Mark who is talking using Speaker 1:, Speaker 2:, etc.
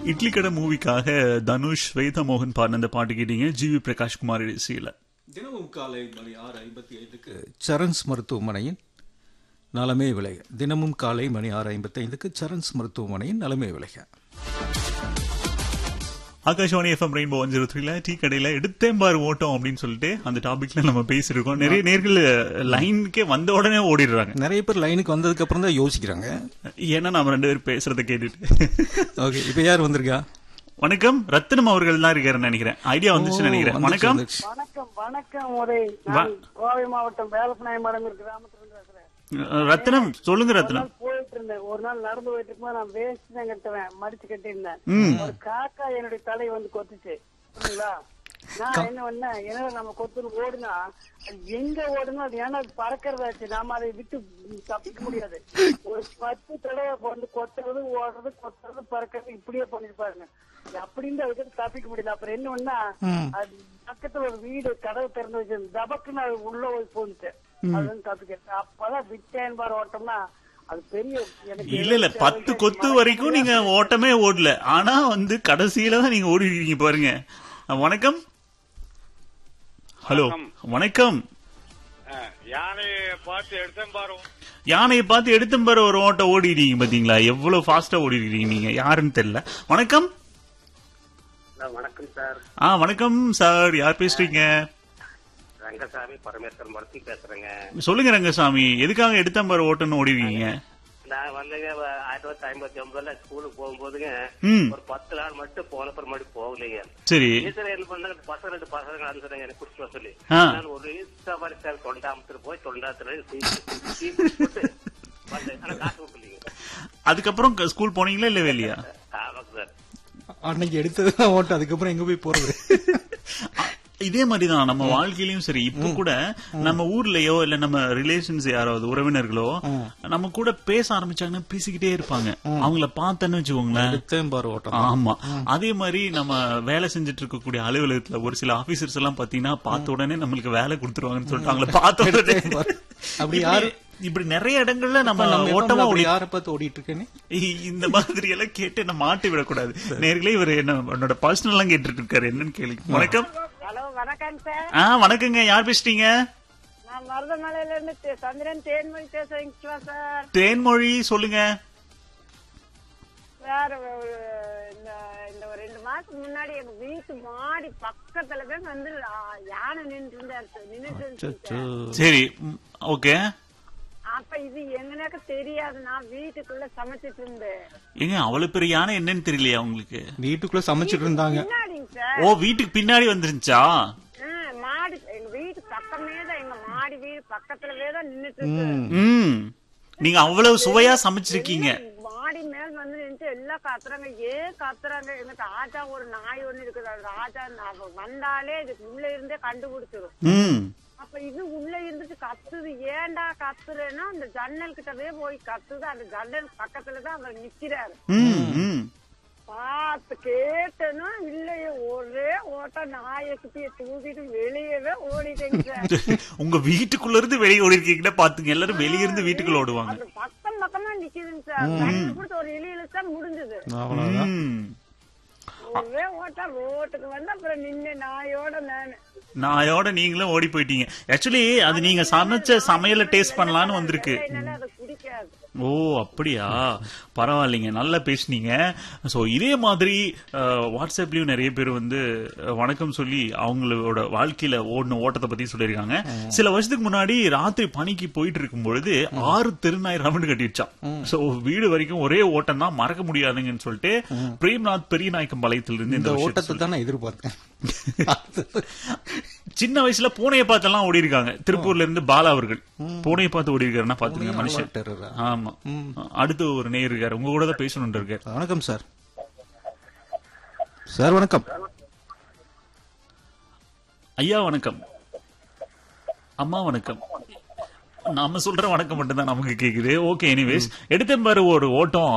Speaker 1: இட்லி கடை மூவிக்காக தனுஷ் ஸ்வேதா மோகன் பாடின அந்த பாட்டு கேட்டீங்க ஜிவி பிரகாஷ் குமார் இசையில
Speaker 2: தினமும் காலை மணி ஆறு ஐம்பத்தி ஐந்துக்கு சரண்ஸ் மருத்துவமனையின் நலமே விளைக தினமும் காலை மணி ஆறு ஐம்பத்தி ஐந்துக்கு சரண்ஸ் மருத்துவமனையின் நலமே விளைக
Speaker 1: Akashvani FM rainbow one zero த்ரீல டீ கடையில எடுத்தேன் பாரு ஓட்டம் அப்படின்னு சொல்லிட்டு அந்த டாபிக்ல நம்ம பேசியிருக்கோம் நிறைய நேர்கள் லைனுக்கே வந்த உடனே ஓடிடுறாங்க
Speaker 2: நிறைய பேர் லைனுக்கு வந்ததுக்கு அப்புறம் தான் யோசிக்கிறாங்க
Speaker 1: ஏன்னா நம்ம ரெண்டு பேரும் பேசுறத கேட்டுட்டு
Speaker 2: ஓகே இப்போ யார் வந்திருக்கா
Speaker 1: வணக்கம் ரத்தினம் அவர்கள் தான் இருக்காருன்னு நினைக்கிறேன் ஐடியா வந்துச்சுன்னு நினைக்கிறேன்
Speaker 2: வந்துச்சு,
Speaker 1: வணக்கம்
Speaker 2: வந்துச்சு.
Speaker 3: வணக்கம் வணக்கம் உதய் நான் கோவை மாவட்டம் வேலப்பநாய மடம் கிராமத்துல பேசுறேன்
Speaker 1: ரத்தினம் சொல்லுங்க
Speaker 3: ஒரு
Speaker 1: ரத்தினம்
Speaker 3: நாள் போயிட்டு இருந்தேன் ஒரு நாள் நடந்து போயிட்டு இருக்கும்போது நான் வேஸ்ட் தான் கட்டுவேன் மடிச்சு கட்டியிருந்தேன் ஒரு காக்கா என்னுடைய தலையை வந்து கொத்துச்சு புரியுங்களா நான் என்ன பண்ணேன் என்னடா நம்ம கொத்துன்னு ஓடுனா அது எங்க ஓடுனா அது ஏன்னா அது பறக்கிறதாச்சு நாம அதை விட்டு தப்பிக்க முடியாது ஒரு பத்து தடவை வந்து கொத்துறது ஓடுறது கொத்துறது பறக்கிறது இப்படியே பண்ணிட்டு பாருங்க அப்படின்னு அதுக்கு தப்பிக்க முடியல அப்புறம் என்ன பண்ணா அது பக்கத்துல ஒரு வீடு கதவு திறந்து வச்சிருந்து தபக்குன்னு அது உள்ள போய் போந்துச்சு அது வந்து தப்பிக்க அப்பதான் விட்டேன் பாரு ஓட்டம்னா அது பெரிய எனக்கு
Speaker 1: இல்ல இல்ல பத்து கொத்து வரைக்கும் நீங்க ஓட்டமே ஓடல ஆனா வந்து கடைசியில தான் நீங்க ஓடி இருக்கீங்க பாருங்க அஹ், வணக்கம் ஹலோ வணக்கம்
Speaker 4: அஹ், யானையை பார்த்து எடுத்தேன் பாரு
Speaker 1: யானையை பார்த்து எடுத்தும் பாரு ஒரு ஓட்ட ஓடிடுறீங்க பாத்தீங்களா எவ்வளவு ஃபாஸ்டா ஓடி இருக்கீங்க நீங்க யாருன்னு தெரியல வணக்கம்
Speaker 5: வணக்கம் சார்
Speaker 1: ஆ வணக்கம் சார் யார் பேசுறீங்க
Speaker 5: ரங்கசாமி பரமேஸ்வரன் மரத்தி பேசுறேங்க
Speaker 1: சொல்லுங்க ரங்கசாமி எதுக்காக எடுத்தம் பாரு ஓட்டன்னு ஓடி இருக்கீங்க
Speaker 5: நான் வந்துங்க வ- ஆயிரத்தி தொள்ளாயிரத்தி ஐம்பத்தி ஒன்பதுல ஸ்கூலுக்கு போகும்போதுங்க
Speaker 1: ம்
Speaker 5: ஒரு பத்து நாள் மட்டும் போன பிறகு மறுபடியும் போகலைங்க
Speaker 1: சரி
Speaker 5: டீச்சர் என்ன பண்ணாங்க பசங்க ரெண்டு பசங்க அனுப்பிச்சாங்க எனக்கு குடிச்சு வர சொல்லி
Speaker 1: ஆ.
Speaker 5: நான் ஒரு சவாரி சார் தொண்டாமத்துல போய் தொண்டாத்துல டீ டீ குடிச்சிட்டு வந்தேன் ஆனா காசு கொடுக்கலீங்க
Speaker 1: அதுக்கப்புறம் க- ஸ்கூல் போனீங்களா இல்ல வெளியா
Speaker 5: ஆமாங்க சார்
Speaker 2: அன்னைக்கு எடுத்தது தான் ஓட்டம் அதுக்கப்புறம் எங்க போய் போறது
Speaker 1: இதே மாதிரிதான் நம்ம வாழ்க்கையிலயும் சரி இப்ப கூட நம்ம ஊர்லயோ இல்ல நம்ம ரிலேஷன்ஸ் யாராவது உறவினர்களோ நம்ம கூட பேச ஆரம்பிச்சாங்கன்னா பேசிக்கிட்டே இருப்பாங்க அவங்கள பார்த்தேன்னு வச்சுக்கோங்களேன்
Speaker 2: எடுத்தேன் பாரு ஓட்டம்
Speaker 1: ஆமா அதே மாதிரி நம்ம வேலை செஞ்சுட்டு இருக்கக்கூடிய அலுவலகத்துல ஒரு சில ஆபீசர்ஸ் எல்லாம் பாத்தீங்கன்னா பார்த்த உடனே நம்மளுக்கு வேலை கொடுத்துருவாங்கன்னு சொல்லிட்டு அவங்கள பார்த்த உடனே
Speaker 2: அப்படி யாரு-
Speaker 1: இப்படி நிறைய இடங்கள்ல நம்ம
Speaker 2: நம்ம
Speaker 1: ஓட்டமா
Speaker 2: அப்படி
Speaker 1: ஓடி
Speaker 2: யாரை பார்த்து ஓடிட்டு இருக்கேன்னு
Speaker 1: இ- இந்த மாதிரி எல்லாம் கேட்டு என்ன மாட்டி விடக்கூடாது நேர்களே இவர் என்ன என்னோட பர்சனல் எல்லாம் கேட்டுட்டு இருக்காரு என்னன்னு கேளுங்க வணக்கம்
Speaker 3: ஹலோ வணக்கம் சார்
Speaker 1: ஆ வணக்கங்க யார் பேசுறீங்க
Speaker 3: நான் மருதமலையில இருந்து தே- சந்திரன் தேன்மொழி பேசுறீங்களா சார்
Speaker 1: தேன்மொழி சொல்லுங்க
Speaker 3: சார் ஒரு இந்த இந்த ஒரு ரெண்டு மாசத்துக்கு முன்னாடி எங்க வீட்டு மாடி பக்கத்துல தான் வந்து ஆ- யானை நின்று இருந்தாரு சார் நின்னுட்டு இருந்துச்சு சார்.
Speaker 1: சரி ஓகே
Speaker 3: அப்ப இது எங்கனாக்க தெரியாது நான் வீட்டுக்குள்ள சமைச்சிட்டு இருந்தேன்
Speaker 1: ஏங்க அவ்வளவு பெரிய யானை என்னன்னு தெரியலையா உங்களுக்கு
Speaker 2: வீட்டுக்குள்ள சமைச்சிட்டு இருந்தாங்க
Speaker 3: பின்னாடிங்க சார்
Speaker 1: ஓ வீட்டுக்கு பின்னாடி வந்துருந்துச்சா
Speaker 3: ஆ, மாடி எங்க வீட்டு பக்கமே தான் எங்க மாடி வீடு பக்கத்துலவே தான் நின்னுட்டு இருக்கு
Speaker 1: ம் நீங்க அவ்வளவு சுவையா சமைச்சிருக்கீங்க
Speaker 3: மாடி மேல் வந்து நின்று எல்லாம் கத்துறாங்க ஏன் கத்துறாங்க எங்க ராஜா ஒரு நாய் ஒண்ணு இருக்குது அது ராஜா அவ வந்தாலே இதுக்கு உள்ள இருந்தே கண்டுபிடிச்சிரும்
Speaker 1: ம்
Speaker 3: அப்ப இது உள்ள இருந்துட்டு கத்துது ஏன்டா கத்துறேன்னா அந்த ஜன்னல் கிட்டவே போய் கத்துது அந்த ஜன்னல் பக்கத்துல தான் அவர் நிக்கிறாரு
Speaker 1: ம் ம்
Speaker 3: பார்த்து கேட்டேன்னா இல்லையே ஒரே ஓட்டம் நாயை குட்டிய தூக்கிட்டு வெளியவே ஓடிட்டேங்க சார்
Speaker 1: உங்க வீட்டுக்குள்ள இருந்து வெளியே ஓடி இருக்கீங்கன்னா பாத்துங்க எல்லாரும் வெளிய இருந்து வீட்டுக்குள்ள ஓடுவாங்க
Speaker 3: அந்த பக்கம் பக்கமா நிக்குதுங்க சார் கையில கொடுத்து ஒரு இழி இழுத்தா முடிஞ்சது
Speaker 2: அவ்வளவுதான்
Speaker 1: ம்.
Speaker 3: ஒரே ஓட்டம் ரோட்டுக்கு வந்து அப்புறம் நின்னு நாயோட நானு
Speaker 1: நாயோட நீங்களும் ஓடி போயிட்டீங்க ஆக்சுவலி அது நீங்க சமைச்ச சமையல டேஸ்ட் பண்ணலாம்னு வந்திருக்கு
Speaker 3: என்னால அது பிடிக்காது
Speaker 1: ஓ அப்படியா பரவாயில்லைங்க நல்லா பேசுனீங்க ஸோ இதே மாதிரி அஹ், வாட்ஸ்அப்லயும் நிறைய பேர் வந்து அஹ், வணக்கம் சொல்லி அவங்களோட வாழ்க்கையில ஓடின ஓட்டத்தை பத்தி சொல்லியிருக்காங்க சில வருஷத்துக்கு முன்னாடி ராத்திரி பணிக்கு போயிட்டு இருக்கும் பொழுது ஆறு தெருநாய் ரவுண்டு கட்டிடுச்சான் ஸோ வீடு வரைக்கும் ஒரே ஓட்டம் தான் மறக்க முடியாதுங்கன்னு சொல்லிட்டு பிரேம்நாத் பெரிய நாயக்கம் பாளையத்திலிருந்து
Speaker 2: இந்த
Speaker 1: இந்த
Speaker 2: ஓட்டத்தை
Speaker 1: விஷயத்தை
Speaker 2: தான் நான் எதிர்பார்த்தேன்
Speaker 1: சின்ன வயசுல பூனையை பார்த்தெல்லாம் ஓடி இருக்காங்க திருப்பூர்ல இருந்து பாலா அவர்கள் பூனையை பார்த்து ஓடி இருக்காருன்னா பாத்துங்க மனுஷன்
Speaker 2: டெரரா?
Speaker 1: ஆமா அடுத்து ஒரு நேயர் இருக்காரு உங்க கூட தான் பேசணும் இருக்காரு
Speaker 2: வணக்கம் சார் சார் வணக்கம்
Speaker 1: ஐயா வணக்கம் அம்மா வணக்கம் நாம சொல்ற வணக்கம் மட்டும் தான் நமக்கு கேக்குது ஓகே எனிவேஸ் எடுத்த பாரு ஒரு ஓட்டம்